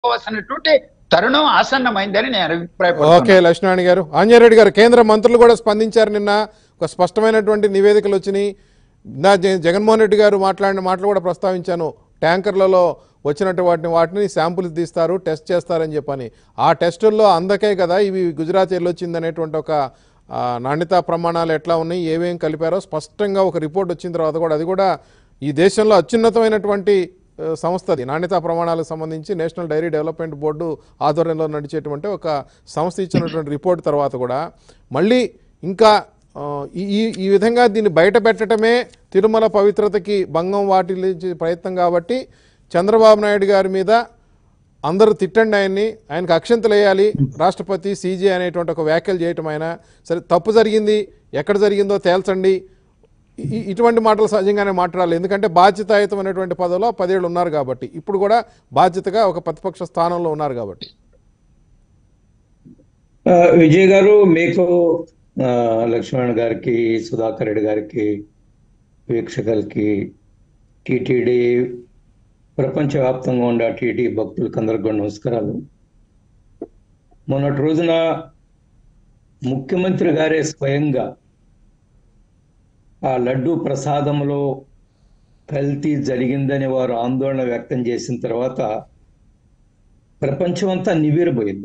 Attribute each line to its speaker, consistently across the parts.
Speaker 1: చేసుకోవాల్సినటువంటి తరుణం ఆసన్నమైందని నేను
Speaker 2: ఓకే
Speaker 1: అభిప్రాయపడుతున్నాను
Speaker 2: లక్ష్మణ్ గారు ఆంజనేయుడు గారు కేంద్ర మంత్రులు కూడా స్పందించారు నిన్న ఒక స్పష్టమైనటువంటి నివేదికలు వచ్చినాయి నా జ- జగన్మోహన్ రెడ్డి గారు మాట్లాడిన మాటలు కూడా ప్రస్తావించాను ట్యాంకర్లలో వచ్చినట్టు వాటిని వాటిని శాంపుల్స్ తీస్తారు టెస్ట్ చేస్తారని చెప్పని ఆ టెస్టుల్లో అందకే కదా ఇవి గుజరాత్ వెళ్ళొచ్చింది అనేటువంటి ఒక ఆ, నాణ్యతా ప్రమాణాలు ఎట్లా ఉన్నాయి ఏమేం కలిపారో స్పష్టంగా ఒక రిపోర్ట్ వచ్చిన తర్వాత కూడా అది కూడా ఈ దేశంలో అత్యున్నతమైనటువంటి ఆ, సంస్థ అది నాణ్యతా ప్రమాణాలకు సంబంధించి నేషనల్ డైరీ డెవలప్మెంట్ బోర్డు ఆధ్వర్యంలో నడిచేటువంటి ఒక సంస్థ ఇచ్చినటువంటి రిపోర్ట్ తర్వాత కూడా మళ్ళీ ఇంకా ఆ, ఈ ఈ- ఈ విధంగా దీన్ని బయట పెట్టడమే తిరుమల పవిత్రతకి భంగం వాటిల్లే ప్రయత్నం కాబట్టి చంద్రబాబు నాయుడు గారి మీద అందరూ తిట్టండి ఆయన్ని ఆయనకు అక్షంతలు వేయాలి రాష్ట్రపతి సీజే అనేటువంటి ఒక వ్యాఖ్యలు చేయటం ఆయన సరే తప్పు జరిగింది ఎక్కడ జరిగిందో తేల్చండి ఇ- ఇటువంటి మాటలు సహజంగానే మాట్లాడాలి ఎందుకంటే బాధ్యతాయుతమైనటువంటి పదవిలో పదేళ్ళు ఉన్నారు కాబట్టి ఇప్పుడు కూడా బాధ్యతగా ఒక ప్రతిపక్ష స్థానంలో ఉన్నారు కాబట్టి
Speaker 3: ఆ, విజయ్ గారు మీకు ఆ, లక్ష్మణ్ గారికి సుధాకర్ రెడ్డి గారికి వీక్షకులకి టిటిడి ప్రపంచవ్యాప్తంగా ఉండే టిటి భక్తులకు అందరికి కూడా నమస్కారాలు మొన్నటి రోజున ముఖ్యమంత్రి గారే స్వయంగా ఆ లడ్డు ప్రసాదంలో కల్తీ జరిగిందని వారు ఆందోళన వ్యక్తం చేసిన తర్వాత ప్రపంచమంతా నివ్వెరబోయింది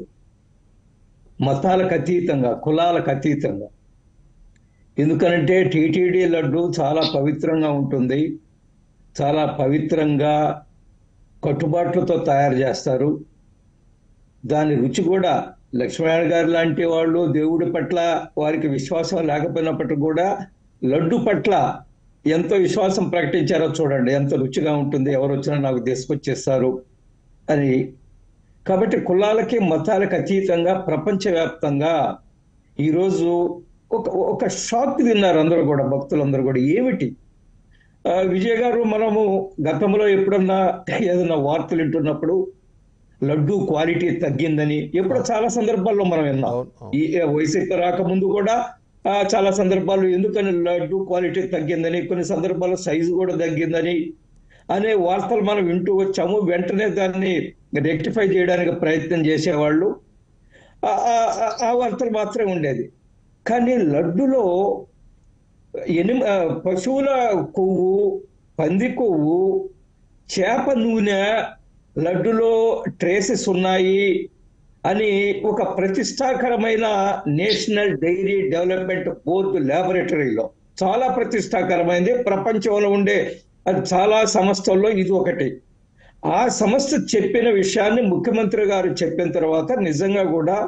Speaker 3: మతాలకు అతీతంగా కులాలకు అతీతంగా ఎందుకనంటే టీటీడీ లడ్డు చాలా పవిత్రంగా ఉంటుంది చాలా పవిత్రంగా కట్టుబాట్లతో తయారు చేస్తారు దాని రుచి కూడా లక్ష్మీనారాయణ గారు లాంటి వాళ్ళు దేవుడి పట్ల వారికి విశ్వాసం లేకపోయినప్పటికీ కూడా లడ్డు పట్ల ఎంత విశ్వాసం ప్రకటించారో చూడండి ఎంత రుచిగా ఉంటుంది ఎవరు వచ్చినా నాకు తీసుకొచ్చేస్తారు అని కాబట్టి కులాలకి మతాలకు అతీతంగా ప్రపంచవ్యాప్తంగా ఈరోజు ఒక ఒక షాక్ తిన్నారు అందరూ కూడా భక్తులందరూ కూడా ఏమిటి ఆ, విజయ్ గారు మనము గతంలో ఎప్పుడన్నా ఏదైనా వార్తలు వింటున్నప్పుడు లడ్డు క్వాలిటీ తగ్గిందని ఎప్పుడో చాలా సందర్భాల్లో మనం విన్నాం
Speaker 2: అవును, అవును.
Speaker 3: ఈ వైసీపీ రాకముందు కూడా ఆ, చాలా సందర్భాలు ఎందుకని లడ్డు క్వాలిటీ తగ్గిందని కొన్ని సందర్భాల్లో సైజు కూడా తగ్గిందని అనే వార్తలు మనం వింటూ వచ్చాము వెంటనే దాన్ని రెక్టిఫై చేయడానికి ప్రయత్నం చేసేవాళ్ళు ఆ- ఆ- ఆ- ఆ వార్తలు మాత్రమే ఉండేది కానీ లడ్డులో ఎనిమి ఆ, పశువుల కొవ్వు పంది కొవ్వు చేప నూనె లడ్డులో ట్రేసెస్ ఉన్నాయి అని ఒక ప్రతిష్టాకరమైన నేషనల్ డైరీ డెవలప్మెంట్ బోర్డు ల్యాబొరేటరీలో చాలా ప్రతిష్టాకరమైనది ప్రపంచంలో ఉండే అది చాలా సంస్థల్లో ఇది ఒకటి ఆ సంస్థ చెప్పిన విషయాన్ని ముఖ్యమంత్రి గారు చెప్పిన తర్వాత నిజంగా కూడా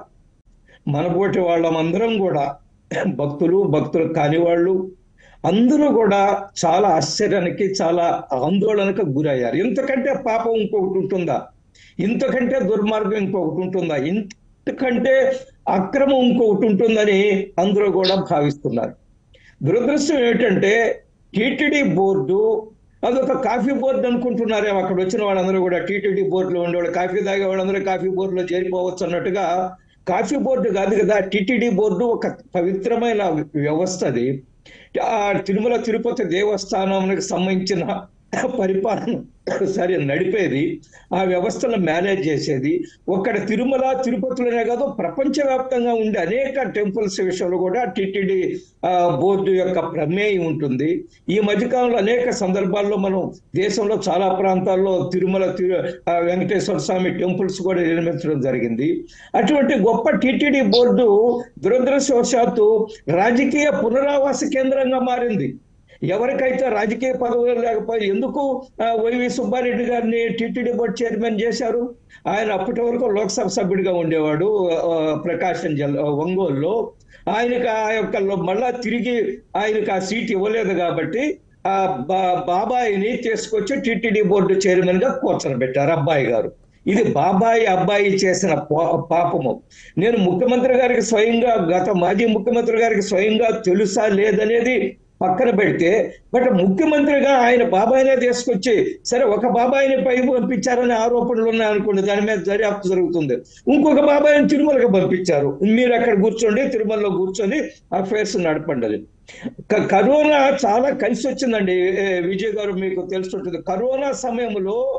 Speaker 3: మనపోటి వాళ్ళమందరం కూడా భక్తులు భక్తులు కాని వాళ్ళు అందరూ కూడా చాలా ఆశ్చర్యానికి చాలా ఆందోళనకు గురయ్యారు ఇంతకంటే పాపం ఇంకొకటి ఉంటుందా ఇంతకంటే దుర్మార్గం ఇంకొకటి ఉంటుందా ఇంతకంటే అక్రమం ఇంకొకటి ఉంటుందని అందరూ కూడా భావిస్తున్నారు దురదృష్టం ఏంటంటే టీటీడీ బోర్డు అదొక కాఫీ బోర్డు అనుకుంటున్నారేమో అక్కడ వచ్చిన వాళ్ళందరూ కూడా టీటీడీ బోర్డులో ఉండేవాళ్ళు కాఫీ తాగే వాళ్ళందరూ కాఫీ బోర్డులో చేరిపోవచ్చు అన్నట్టుగా కాఫీ బోర్డు కాదు కదా టీటీడీ బోర్డు ఒక పవిత్రమైన వ్యవస్థ అది ఆ తిరుమల తిరుపతి దేవస్థానానికి సంబంధించిన పరిపాలన సరే నడిపేది ఆ వ్యవస్థను మేనేజ్ చేసేది ఒక్కడ తిరుమల తిరుపతిలోనే కాదు ప్రపంచవ్యాప్తంగా ఉండే అనేక టెంపుల్స్ విషయంలో కూడా టిటిడి బోర్డు యొక్క ప్రమేయం ఉంటుంది ఈ మధ్యకాలంలో అనేక సందర్భాల్లో మనం దేశంలో చాలా ప్రాంతాల్లో తిరుమల తిరు ఆ, వెంకటేశ్వర స్వామి టెంపుల్స్ కూడా నిర్మించడం జరిగింది అటువంటి గొప్ప టిటిడి బోర్డు దురదృష్టవశాత్తు రాజకీయ పునరావాస కేంద్రంగా మారింది ఎవరికైతే రాజకీయ పదవులు లేకపోయి ఎందుకు ఆ, వైవి సుబ్బారెడ్డి గారిని టిటిడి బోర్డు చైర్మన్ చేశారు ఆయన అప్పటి వరకు లోక్సభ సభ్యుడిగా ఉండేవాడు ఆ, ప్రకాశం జిల్లా ఒంగోలులో ఆయనకు ఆ యొక్క లో- మళ్ళా తిరిగి ఆయనకు ఆ సీట్ ఇవ్వలేదు కాబట్టి ఆ బా- బాబాయిని తీసుకొచ్చి టిటిడి బోర్డు చైర్మన్ గా కూర్చొని అబ్బాయి గారు ఇది బాబాయి అబ్బాయి చేసిన పా- పాపము నేను ముఖ్యమంత్రి గారికి స్వయంగా గత మాజీ ముఖ్యమంత్రి గారికి స్వయంగా తెలుసా లేదనేది పక్కన పెడితే బట్ ముఖ్యమంత్రిగా ఆయన బాబాయినే తీసుకొచ్చి సరే ఒక బాబాయిని పై పంపించారనే ఆరోపణలు ఉన్నాయనుకోండి దాని మీద దర్యాప్తు జరుగుతుంది ఇంకొక బాబాయిని తిరుమలకి పంపించారు మీరు అక్కడ కూర్చోండి తిరుమలలో కూర్చొని అఫైర్స్ నడపండి అది క- కరోనా చాలా కలిసి వచ్చిందండి ఏ, విజయ్ గారు మీకు తెలుసుంటుంది కరోనా సమయంలో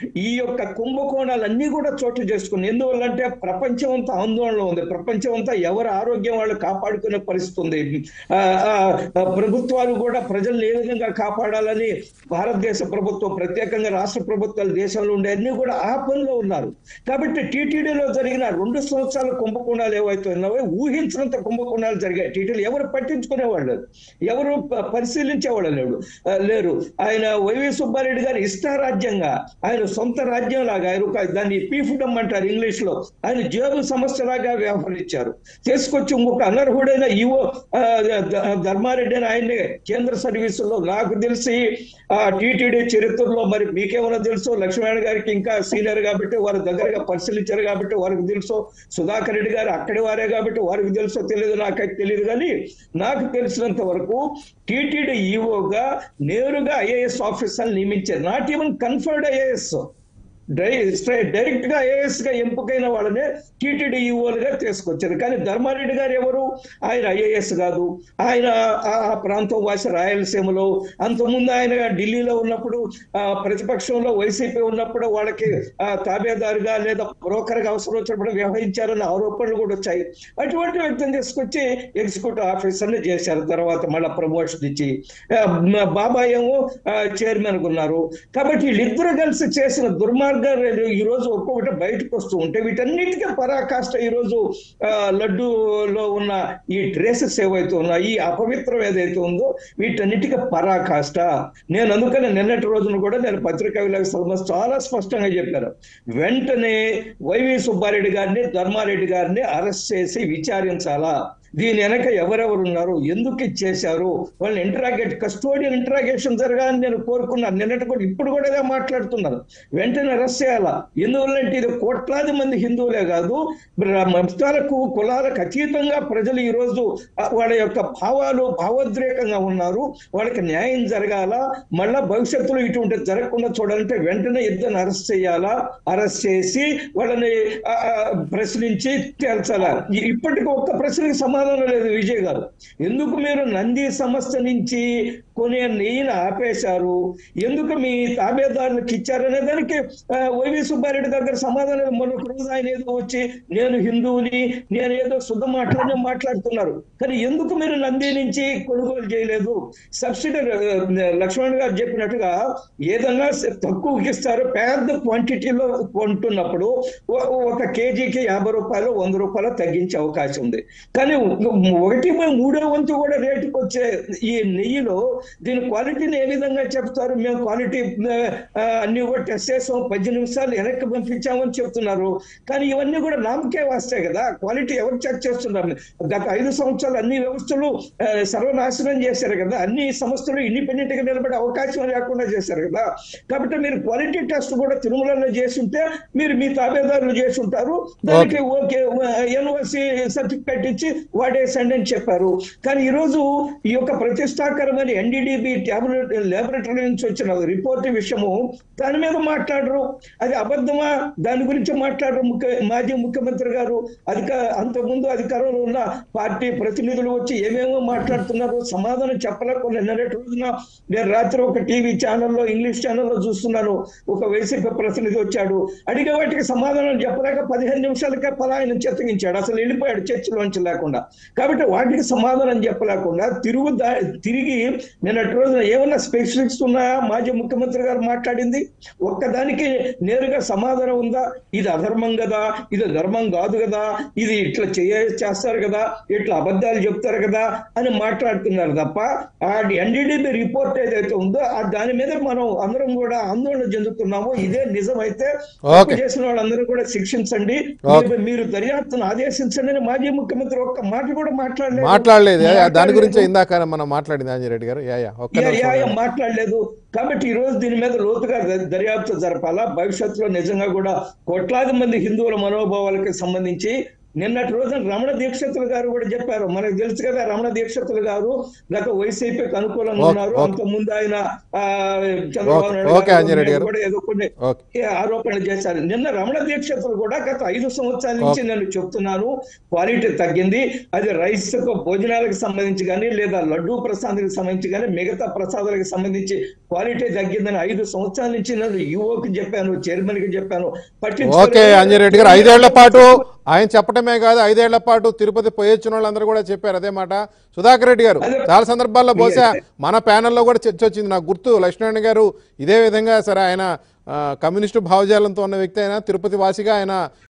Speaker 3: ఈ యొక్క కుంభకోణాలన్నీ కూడా చోటు చేసుకుని ఎందువల్లంటే ప్రపంచం అంతా ఆందోళన ఉంది ప్రపంచం అంతా ఎవరి ఆరోగ్యం వాళ్ళు కాపాడుకునే పరిస్థితి ఉంది ఆ, ఆ, ఆ, ప్రభుత్వాలు కూడా ప్రజల్ని ఏ విధంగా కాపాడాలని భారతదేశ ప్రభుత్వం ప్రత్యేకంగా రాష్ట్ర ప్రభుత్వాలు దేశంలో ఉండే అన్ని కూడా ఆ పనిలో ఉన్నారు కాబట్టి టీటీడీలో జరిగిన రెండు సంవత్సరాల కుంభకోణాలు ఏవైతే ఉన్నాయో ఊహించినంత కుంభకోణాలు జరిగాయి టీటీడీ ఎవరు పట్టించుకునేవాళ్ళు ఎవరు ప- పరిశీలించేవాళ్ళు లేడు ఆ, లేరు ఆయన వైవి సుబ్బారెడ్డి గారు ఇష్టారాజ్యంగా ఆయన సొంత రాజ్యం లాగా ఆయన ఒక దాన్ని పీఫుడం అంటారు ఇంగ్లీష్ లో ఆయన జేబు సమస్యలాగా వ్యవహరించారు తీసుకొచ్చి ఇంకొక అనర్హుడైన ఈవో ఆ, ద- ధర్మారెడ్డి అని ఆయన్ని కేంద్ర సర్వీసుల్లో నాకు తెలిసి ఆ టీటీడీ చరిత్రలో మరి మీకేమైనా తెలుసు లక్ష్మీనారాయణ గారికి ఇంకా సీనియర్ కాబట్టి వారి దగ్గరగా పరిశీలించారు కాబట్టి వారికి తెలుసు సుధాకర్ రెడ్డి గారు అక్కడి వారే కాబట్టి వారికి తెలుసో తెలియదు నాకైతే తెలియదు కానీ నాకు తెలిసినంత వరకు టీటీడీ ఈఓగా నేరుగా ఐఏఎస్ ఆఫీసర్ నియమించారు not even conferred IAS direct గా ఐఏఎస్ గా ఎంపికైన వాళ్ళనే టీటీడీ ఈఓలుగా తీసుకొచ్చారు కానీ ధర్మారెడ్డి గారు ఎవరు ఆయన ఐఏఎస్ కాదు ఆయన ఆ ఆ ప్రాంతం వాసి రాయలసీమలో అంతకుముందు ఆయన ఢిల్లీలో ఉన్నప్పుడు ఆ ప్రతిపక్షంలో వైసీపీ ఉన్నప్పుడు వాళ్ళకి ఆ తాబేదారుగా లేదా బ్రోకర్ గా అవసరం వచ్చినప్పుడు వ్యవహరించారన్న ఆరోపణలు కూడా వచ్చాయి అటువంటి వ్యక్తిని తీసుకొచ్చి ఎగ్జిక్యూటివ్ ఆఫీసర్ని చేశారు తర్వాత మళ్ళీ ప్రమోషన్ ఇచ్చి ఆ, మ- బాబాయ్ ఏమో చైర్మన్ ఉన్నారు కాబట్టి వీళ్ళిద్దరు కలిసి చేసిన దుర్మార్గాలు ఈ రోజు ఒక్కొక్కటి బయటకు వస్తూ ఉంటే వీటన్నిటికీ పరాకాష్ట ఈ రోజు ఆ, లడ్డూలో ఉన్న ఈ డ్రెస్సెస్ ఏవైతే ఉన్నాయో ఈ అపవిత్రం ఏదైతే ఉందో వీటన్నిటికీ పరాకాష్ట నేను అందుకని నిన్నటి రోజున కూడా నేను పత్రికా విలేకరుల చాలా స్పష్టంగా చెప్పాను వెంటనే వైవి సుబ్బారెడ్డి గారిని ధర్మారెడ్డి గారిని అరెస్ట్ చేసి విచారించాలా దీని వెనక ఎవరెవరు ఉన్నారు ఎందుకు ఇచ్చేశారు వాళ్ళని ఇంటరాగేట్ కస్టోడియన్ ఇంటరాగేషన్ జరగాలని నేను కోరుకున్నాను నిన్నటి కూడా ఇప్పుడు కూడా ఇదే మాట్లాడుతున్నాను వెంటనే అరెస్ట్ చేయాలా ఎందువల్లంటే ఇది కోట్లాది మంది హిందువులే కాదు బ్ర- మతాలకు కులాలకు అతీతంగా ప్రజలు ఈ రోజు ఆ, వాళ్ళ యొక్క భావాలు భావోద్రేకంగా ఉన్నారు వాళ్ళకి న్యాయం జరగాల మళ్ళా భవిష్యత్తులో ఇటువంటి జరగకుండా చూడాలంటే వెంటనే ఇద్దరిని అరెస్ట్ చేయాలా అరెస్ట్ చేసి వాళ్ళని ఆ, ఆ, ప్రశ్నించి తేల్చాలా ఇ- ఇప్పటికి ఒక్క ప్రశ్నకి సమాధానం లేదు విజయ్ గారు ఎందుకు మీరు నంది సంస్థ నుంచి కొనే నెయ్యిని ఆపేశారు ఎందుకు మీ తాబేదారులకు ఇచ్చారనే దానికి ఆ, వైవి సుబ్బారెడ్డి దగ్గర సమాధానం మొన్నొక రోజు ఆయన ఏదో వచ్చి నేను హిందువుని నేను ఏదో శుద్ధ మాటలనే మాట్లాడుతున్నారు కానీ ఎందుకు మీరు నంది నుంచి కొనుగోలు చేయలేదు సబ్సిడీ లక్ష్మణ్ గారు చెప్పినట్టుగా ఏదన్నా తక్కువకి ఇస్తారు పెద్ద క్వాంటిటీలో కొంటున్నప్పుడు ఒ- ఒక కేజీకి యాభై రూపాయలు వంద రూపాయలు తగ్గించే అవకాశం ఉంది కానీ ఒకటి బై మూడో వంతు కూడా రేటుకి వచ్చే ఈ నెయ్యిలో దీని క్వాలిటీని ఏ విధంగా చెప్తారు మేము క్వాలిటీ ఆ, అన్ని కూడా టెస్ట్ చేసాం పది నిమిషాలు వెనక్కి పంపించామని చెప్తున్నారు కానీ ఇవన్నీ కూడా నామకే వస్తాయి కదా క్వాలిటీ ఎవరు చెక్ చేస్తున్నారు గత ఐదు సంవత్సరాలు అన్ని వ్యవస్థలు ఆ, సర్వనాశనం చేశారు కదా అన్ని సంస్థలు ఇండిపెండెంట్ గా నిలబడే అవకాశం లేకుండా చేశారు కదా కాబట్టి మీరు క్వాలిటీ టెస్ట్ కూడా తిరుమలలో చేసి ఉంటే మీరు మీ తాబేదారులు చేసి ఉంటారు దానికి ఓకే ఎన్ఓసి సర్టిఫికేట్ ఇచ్చి వాడేసండి అని చెప్పారు కానీ ఈ రోజు ఈ యొక్క ప్రతిష్టాకరమైన ఎన్డీడీబీ టాబ్లెట్ లాబొరేటరీ నుంచి వచ్చిన రిపోర్ట్ విషయము దాని మీద మాట్లాడరు అది అబద్ధమా దాని గురించి మాట్లాడరు ముఖ్య మాజీ ముఖ్యమంత్రి గారు అధిక అంతకుముందు అధికారంలో ఉన్న పార్టీ ప్రతినిధులు వచ్చి ఏమేమో మాట్లాడుతున్నారు సమాధానం చెప్పలేకుండా నిన్నటి రోజున నేను రాత్రి ఒక టీవీ ఛానల్లో ఇంగ్లీష్ ఛానల్లో చూస్తున్నాను ఒక వైసీపీ ప్రతినిధి వచ్చాడు అడిగే వాటికి సమాధానం చెప్పలేక పదిహేను నిమిషాలకే పలాయనం చెత్తగించాడు అసలు వెళ్ళిపోయాడు చర్చిలోంచి లేకుండా కాబట్టి వాటికి సమాధానం చెప్పలేకుండా తిరుగు దా- తిరిగి నిన్నటి రోజున ఏమన్నా స్పెసిఫిక్స్ ఉన్నాయా మాజీ ముఖ్యమంత్రి గారు మాట్లాడింది ఒక్కదానికి నేరుగా సమాధానం ఉందా ఇది అధర్మం కదా ఇది ధర్మం కాదు కదా ఇది ఇట్లా చేయ చేస్తారు కదా ఇట్లా అబద్ధాలు చెప్తారు కదా అని మాట్లాడుతున్నారు తప్ప ఆ ఎన్డీడీబీ రిపోర్ట్ ఏదైతే ఉందో ఆ దాని మీద మనం అందరం కూడా ఆందోళన చెందుతున్నాము ఇదే నిజమైతే తప్పు చేసిన వాళ్ళందరూ కూడా శిక్షించండి మీరు- మీరు దర్యాప్తును ఆదేశించండి అని మాజీ ముఖ్యమంత్రి ఒక్క మాట కూడా మాట్లాడలేదు
Speaker 2: మాట్లాడలేదు యా, యా, దాని
Speaker 3: మాట్లాడలేదు.
Speaker 2: గురించి ఇందాక మనం మాట్లాడింది ఆంజనేయుడు గారు యా యా ఒక్క
Speaker 3: యా,
Speaker 2: నిమిషం
Speaker 3: యా, యా,
Speaker 2: ఉండండి.
Speaker 3: మాట్లాడలేదు కాబట్టి ఈ రోజు దీని మీద లోతుగా ద- దర్యాప్తు జరపాలా భవిష్యత్తులో నిజంగా కూడా కోట్లాది మంది హిందువుల మనోభావాలకి సంబంధించి నిన్నటి రోజున రమణ దీక్షితులు గారు కూడా చెప్పారు మనకు తెలుసు కదా రమణ దీక్షితులు గారు గత వైసీపీకి అనుకూలంగా
Speaker 2: ఓకే,
Speaker 3: ఉన్నారు
Speaker 2: ఓకే.
Speaker 3: అంత ముందు ఆయన ఆ, చంద్రబాబు
Speaker 2: ఓకే,
Speaker 3: నాయుడు
Speaker 2: ఓకే,
Speaker 3: గారు
Speaker 2: అంజిరెడ్డి గారు.
Speaker 3: కూడా ఏదో కొన్ని
Speaker 2: ఓకే
Speaker 3: ఏ ఆరోపణలు చేశారు నిన్న రమణ దీక్షితులు కూడా గత ఐదు సంవత్సరాల నుంచి నేను చెప్తున్నాను క్వాలిటీ తగ్గింది అది రైస్ కు భోజనాలకు సంబంధించి కానీ లేదా లడ్డూ ప్రసాదాలకు సంబంధించి కానీ మిగతా ప్రసాదాలకు సంబంధించి క్వాలిటీ తగ్గిందని ఐదు సంవత్సరాల నుంచి నేను యువకు చెప్పాను చైర్మన్ కి చెప్పాను పట్టించుకోలేదు.
Speaker 2: ఓకే అంజరెడ్డి గారు ఐదేళ్ల పాటు ఆయన చెప్పటమే కాదు ఐదేళ్ల పాటు తిరుపతి పోయొచ్చిన వాళ్ళందరూ కూడా చెప్పారు అదే మాట సుధాకర్ రెడ్డి గారు
Speaker 3: అదే.
Speaker 2: చాలా సందర్భాల్లో బహుశా మన ప్యానెల్లో కూడా చర్చ వచ్చింది నాకు గుర్తు లక్ష్మణ్ గారు ఇదే విధంగా సరే ఆయన ఆ, కమ్యూనిస్టు భావజాలంతో ఉన్న వ్యక్తి అయినా తిరుపతి వాసిగా ఆయన